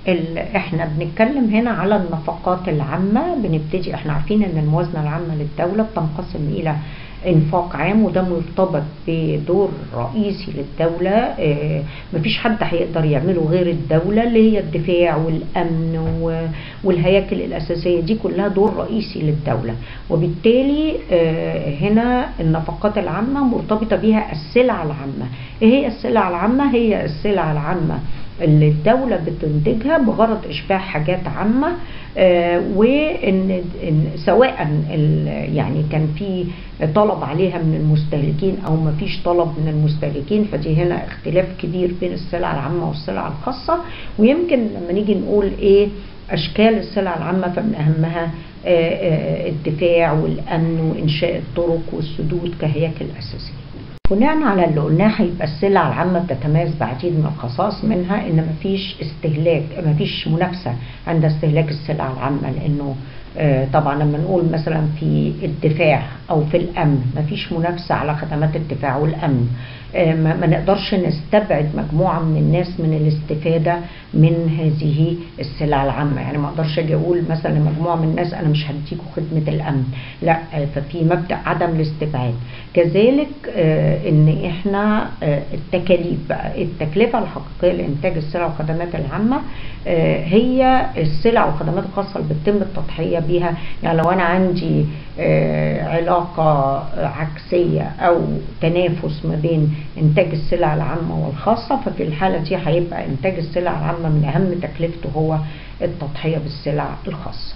ال- احنا بنتكلم هنا على النفقات العامة بنبتدي احنا عارفين ان الموازنة العامة للدولة بتنقسم الى انفاق عام وده مرتبط بدور رئيسي للدولة اه مفيش حد هيقدر يعمله غير الدولة اللي هي الدفاع والامن و- والهياكل الاساسية دي كلها دور رئيسي للدولة وبالتالي اه هنا النفقات العامة مرتبطة بها السلع العامة ايه هي السلع العامة هي السلع العامة اللي الدولة بتنتجها بغرض إشباع حاجات عامة آه، وإن إن سواء ال- يعني كان في طلب عليها من المستهلكين أو ما فيش طلب من المستهلكين فدي هنا اختلاف كبير بين السلع العامة والسلع الخاصة ويمكن لما نيجي نقول إيه أشكال السلع العامة فمن أهمها آه، آه، الدفاع والأمن وإنشاء الطرق والسدود كهياكل أساسية بناء على اللي قلناه هيبقى السلع العامة بتتميز بعديد من الخصائص منها ان مفيش استهلاك مفيش منافسة عند استهلاك السلع العامة لانه آه، طبعا لما نقول مثلا في الدفاع او في الامن مفيش منافسة على خدمات الدفاع والامن آه، ما ما نقدرش نستبعد مجموعة من الناس من الاستفادة من هذه السلع العامة يعني ما اقدرش اجي اقول مثلا لمجموعة من الناس انا مش هديكوا خدمة الامن لا آه، ففي مبدأ عدم الاستبعاد كذلك آه، ان احنا آه، التكاليف بقى التكلفة الحقيقية لانتاج السلع والخدمات العامة آه، هي السلع والخدمات الخاصة اللي بتتم التضحية بيها يعني لو انا عندي آه، علاقة عكسية او تنافس ما بين انتاج السلع العامة والخاصة ففي الحالة دي هيبقى انتاج السلع العامة من اهم تكلفته هو التضحية بالسلع الخاصة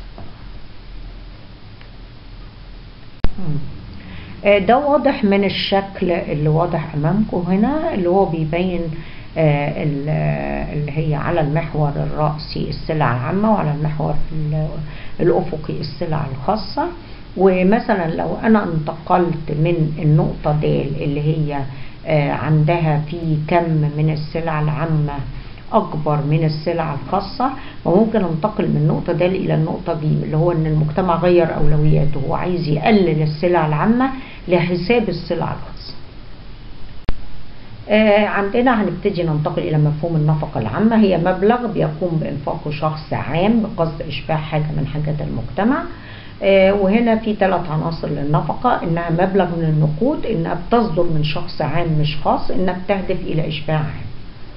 مم. آه، ده واضح من الشكل اللي واضح امامكم هنا اللي هو بيبين آه، ال- آه، اللي هي على المحور الرأسي السلع العامة وعلى المحور ال- الأفقي السلع الخاصة ومثلا لو أنا انتقلت من النقطة د اللي هي آه، عندها في كم من السلع العامة أكبر من السلع الخاصة وممكن انتقل من النقطة د إلى النقطة ج اللي هو إن المجتمع غير أولوياته هو عايز يقلل السلع العامة لحساب السلع الخاصة آه، عندنا هنبتدي ننتقل إلى مفهوم النفقة العامة هي مبلغ بيقوم بإنفاقه شخص عام بقصد إشباع حاجة من حاجات المجتمع آه، وهنا في ثلاث عناصر للنفقة إنها مبلغ من النقود إنها بتصدر من شخص عام مش خاص إنها بتهدف إلى إشباع عام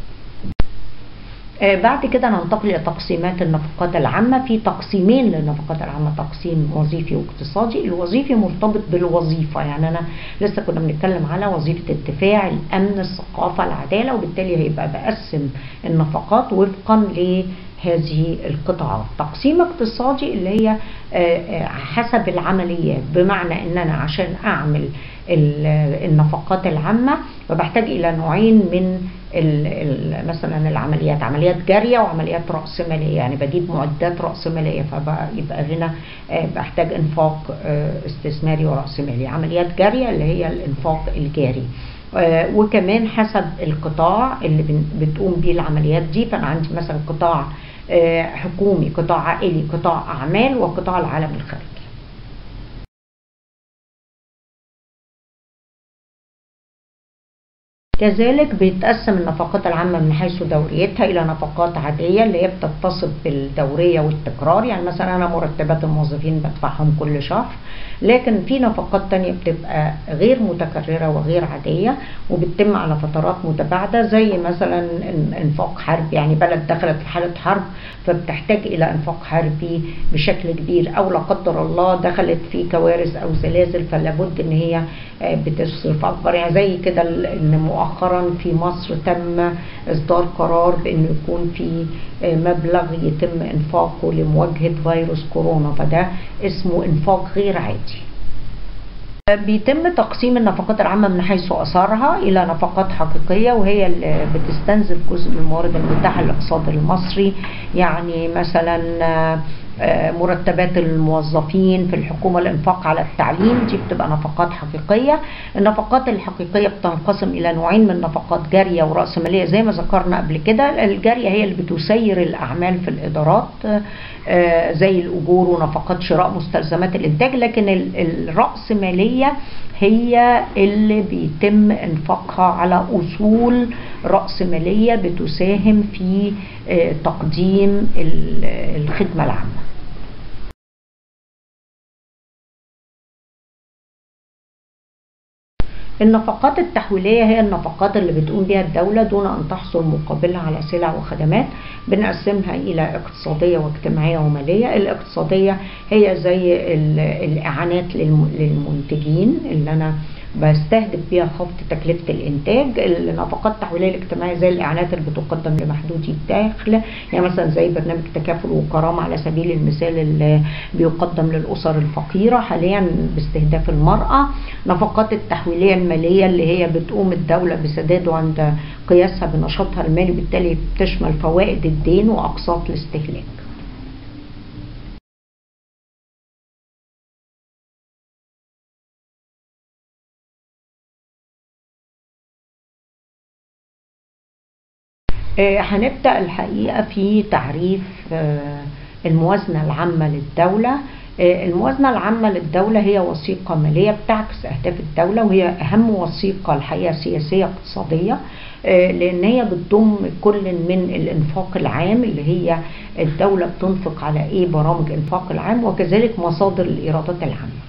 آه، بعد كده ننتقل إلى تقسيمات النفقات العامة في تقسيمين للنفقات العامة تقسيم وظيفي واقتصادي الوظيفي مرتبط بالوظيفة يعني أنا لسه كنا بنتكلم على وظيفة الدفاع الأمن الثقافة العدالة وبالتالي هيبقى بقسم النفقات وفقا لهذه القطاعات تقسيم اقتصادي اللي هي آه، آه، حسب العمليات بمعنى ان انا عشان اعمل ال- النفقات العامة فبحتاج الى نوعين من ال- ال- مثلا العمليات عمليات جارية وعمليات رأسمالية يعني بجيب معدات رأسمالية فيبقى هنا آه، بحتاج انفاق آه، استثماري ورأسمالي عمليات جارية اللي هي الانفاق الجاري آه، وكمان حسب القطاع اللي بن- بتقوم بيه العمليات دي فانا عندي مثلا قطاع آه، حكومي قطاع عائلي قطاع اعمال وقطاع العالم الخارجي كذلك بيتقسم النفقات العامة من حيث دوريتها إلى نفقات عادية اللي هي بتتصف بالدورية والتكرار يعني مثلا أنا مرتبات الموظفين بدفعهم كل شهر لكن في نفقات تانية بتبقى غير متكررة وغير عادية وبتتم على فترات متباعدة زي مثلا إن- انفاق حرب يعني بلد دخلت في حالة حرب فبتحتاج إلى انفاق حربي بشكل كبير أو لا قدر الله دخلت في كوارث أو زلازل فلا بد إن هي آه، بتصرف أكبر يعني زي كده ال- إن مؤخرا في مصر تم إصدار قرار بإنه يكون في آه، مبلغ يتم إنفاقه لمواجهة فيروس كورونا فده اسمه إنفاق غير عادي بيتم تقسيم النفقات العامة من حيث أثارها إلى نفقات حقيقية وهي اللي بتستنزف جزء من الموارد المتاحة للاقتصاد المصري يعني مثلا آه، آه، مرتبات الموظفين في الحكومة الإنفاق على التعليم دي بتبقى نفقات حقيقية النفقات الحقيقية بتنقسم إلى نوعين من نفقات جارية ورأسمالية زي ما ذكرنا قبل كده الجارية هي اللي بتسير الأعمال في الإدارات آه، زي الأجور ونفقات شراء مستلزمات الإنتاج لكن ال- الرأسمالية هي اللي بيتم إنفاقها على أصول رأسمالية بتساهم في آه، تقديم ال- الخدمة العامة النفقات التحويلية هي النفقات اللي بتقوم بها الدولة دون أن تحصل مقابلها على سلع وخدمات بنقسمها إلى اقتصادية واجتماعية ومالية الاقتصادية هي زي ال- الإعانات للم- للمنتجين اللي أنا بستهدف بيها خفض تكلفة الإنتاج النفقات التحويلية الاجتماعية زي الإعانات اللي بتقدم لمحدودي الدخل يعني مثلا زي برنامج تكافل وكرامة على سبيل المثال اللي بيقدم للأسر الفقيرة حاليا باستهداف المرأة نفقات التحويلية المالية اللي هي بتقوم الدولة بسداده عند قياسها بنشاطها المالي بالتالي بتشمل فوائد الدين وأقساط الاستهلاك آه، هنبدأ الحقيقة في تعريف آه، الموازنة العامة للدولة آه، الموازنة العامة للدولة هي وثيقة مالية بتعكس أهداف الدولة وهي أهم وثيقة الحقيقة سياسية اقتصادية آه، لأن هي بتضم كل من الإنفاق العام اللي هي الدولة بتنفق على إيه برامج إنفاق العام وكذلك مصادر الإيرادات العامة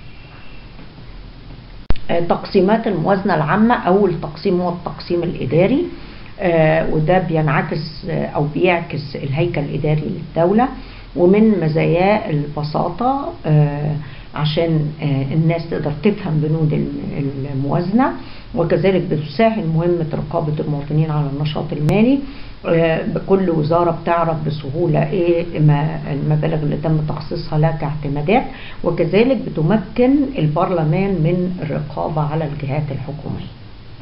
آه، تقسيمات الموازنة العامة أول تقسيم هو التقسيم الإداري آه، وده بينعكس آه، أو بيعكس الهيكل الإداري للدولة ومن مزاياه البساطة آه، عشان آه، الناس تقدر تفهم بنود الم- الموازنة وكذلك بتسهل مهمة رقابة المواطنين على النشاط المالي آه، بكل وزارة بتعرف بسهولة ايه ما- المبالغ اللي تم تخصيصها لها كاعتمادات وكذلك بتمكن البرلمان من الرقابة على الجهات الحكومية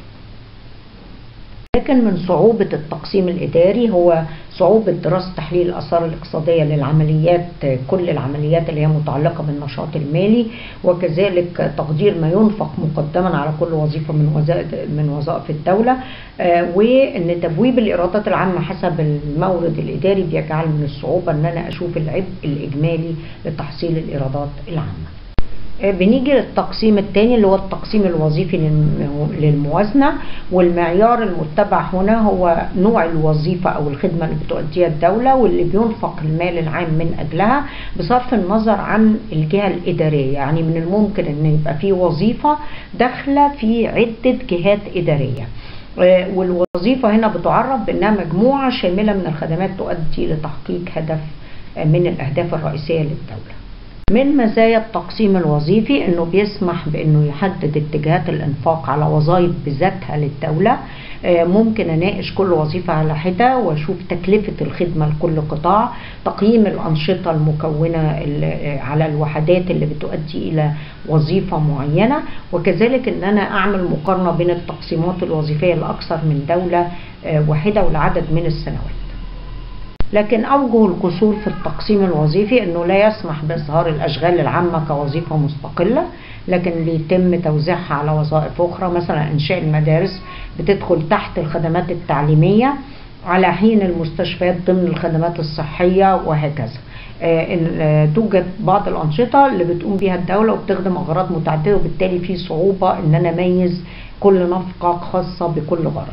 لكن من صعوبة التقسيم الإداري هو صعوبة دراسة تحليل الآثار الاقتصادية للعمليات كل العمليات اللي هي متعلقة بالنشاط المالي وكذلك تقدير ما ينفق مقدما على كل وظيفة من وظائف من وظائف الدولة آه، وإن تبويب الإيرادات العامة حسب المورد الإداري بيجعل من الصعوبة إن أنا أشوف العبء الإجمالي لتحصيل الإيرادات العامة. بنيجي للتقسيم الثاني اللي هو التقسيم الوظيفي للم- للموازنة والمعيار المتبع هنا هو نوع الوظيفة أو الخدمة اللي بتؤديها الدولة واللي بينفق المال العام من أجلها بصرف النظر عن الجهة الإدارية يعني من الممكن أن يبقى في وظيفة داخلة في عدة جهات إدارية آه، والوظيفة هنا بتعرف بأنها مجموعة شاملة من الخدمات تؤدي لتحقيق هدف آه، من الأهداف الرئيسية للدولة من مزايا التقسيم الوظيفي انه بيسمح بانه يحدد اتجاهات الانفاق على وظائف بذاتها للدولة آه، ممكن اناقش كل وظيفة على حدة واشوف تكلفة الخدمة لكل قطاع تقييم الانشطة المكونة ال- آه، على الوحدات اللي بتؤدي الى وظيفة معينة وكذلك ان انا اعمل مقارنة بين التقسيمات الوظيفية لاكثر من دولة آه، واحدة ولعدد من السنوات لكن أوجه القصور في التقسيم الوظيفي أنه لا يسمح بإظهار الأشغال العامة كوظيفة مستقلة لكن بيتم توزيعها على وظائف أخرى مثلا إنشاء المدارس بتدخل تحت الخدمات التعليمية على حين المستشفيات ضمن الخدمات الصحية وهكذا آه، إن آه، توجد بعض الأنشطة اللي بتقوم بها الدولة وبتخدم أغراض متعددة وبالتالي في صعوبة إن أنا أميز كل نفقة خاصة بكل غرض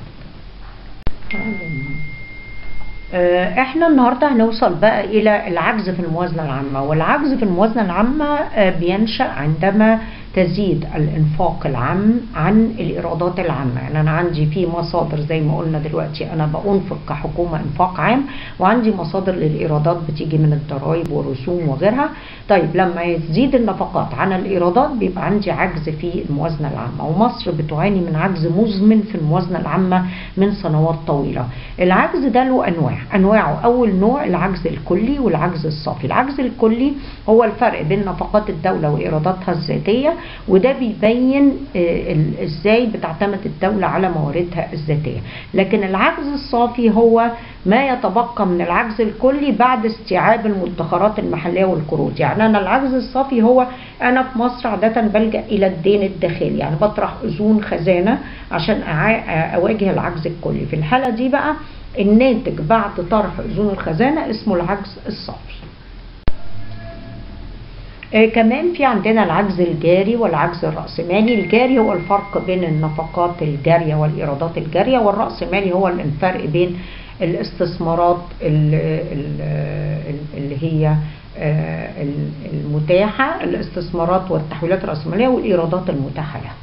آه، احنا النهارده هنوصل بقى الى العجز في الموازنه العامه والعجز في الموازنه العامه آه، بينشا عندما تزيد الانفاق العام عن الايرادات العامه يعني انا عندي في مصادر زي ما قلنا دلوقتي انا بانفق كحكومه انفاق عام وعندي مصادر للايرادات بتيجي من الضرائب والرسوم وغيرها طيب لما يزيد النفقات عن الايرادات بيبقى عندي عجز في الموازنه العامه ومصر بتعاني من عجز مزمن في الموازنه العامه من سنوات طويله العجز ده له انواع انواعه اول نوع العجز الكلي والعجز الصافي العجز الكلي هو الفرق بين نفقات الدوله وايراداتها الذاتيه وده بيبين آه، ال- ازاي بتعتمد الدوله على مواردها الذاتيه لكن العجز الصافي هو ما يتبقى من العجز الكلي بعد استيعاب المدخرات المحليه والقروض يعني انا العجز الصافي هو انا في مصر عاده بلجا الى الدين الداخلي يعني بطرح اذون خزانه عشان أع- اواجه العجز الكلي في الحاله دي بقى الناتج بعد طرح اذون الخزانه اسمه العجز الصافي آه، كمان في عندنا العجز الجاري والعجز الرأسمالي الجاري هو الفرق بين النفقات الجارية والإيرادات الجارية والرأسمالي هو الفرق بين الاستثمارات ال- ال- ال- اللي هي آه، ال- المتاحة الاستثمارات والتحويلات الرأسمالية والإيرادات المتاحة لها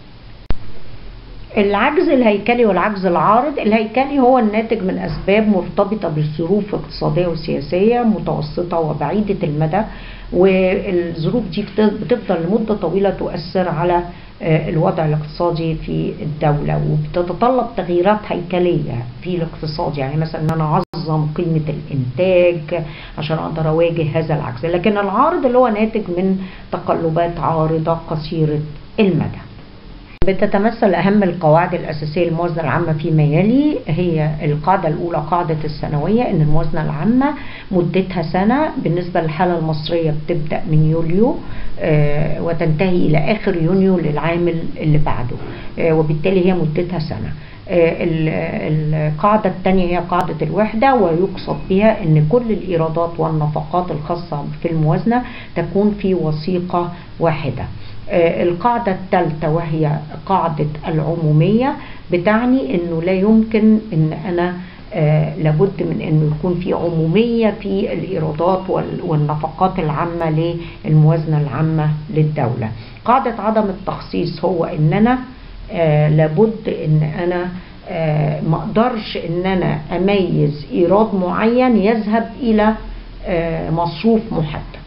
العجز الهيكلي والعجز العارض الهيكلي هو الناتج من أسباب مرتبطة بظروف اقتصادية وسياسية متوسطة وبعيدة المدى والظروف دي بت- بتفضل لمدة طويلة تؤثر على آه، الوضع الاقتصادي في الدولة وبتتطلب تغييرات هيكلية في الاقتصاد يعني مثلا ان انا اعظم قيمة الانتاج عشان اقدر اواجه هذا العجز لكن العارض اللي هو ناتج من تقلبات عارضة قصيرة المدى بتتمثل أهم القواعد الأساسية للموازنة العامة فيما يلي هي القاعدة الأولى قاعدة السنوية إن الموازنة العامة مدتها سنة بالنسبة للحالة المصرية بتبدأ من يوليو آه، وتنتهي إلى آخر يونيو للعام اللي بعده آه، وبالتالي هي مدتها سنة آه، ال- القاعدة الثانية هي قاعدة الوحدة ويقصد بها أن كل الإيرادات والنفقات الخاصة في الموازنة تكون في وثيقة واحدة آه، القاعدة الثالثة وهي قاعدة العمومية بتعني أنه لا يمكن أن أنا آه، لابد من أنه يكون في عمومية في الإيرادات وال- والنفقات العامة للموازنة العامة للدولة قاعدة عدم التخصيص هو أن أنا آه، لابد أن أنا آه، ما أقدرش أن أنا أميز إيراد معين يذهب إلى آه، مصروف محدد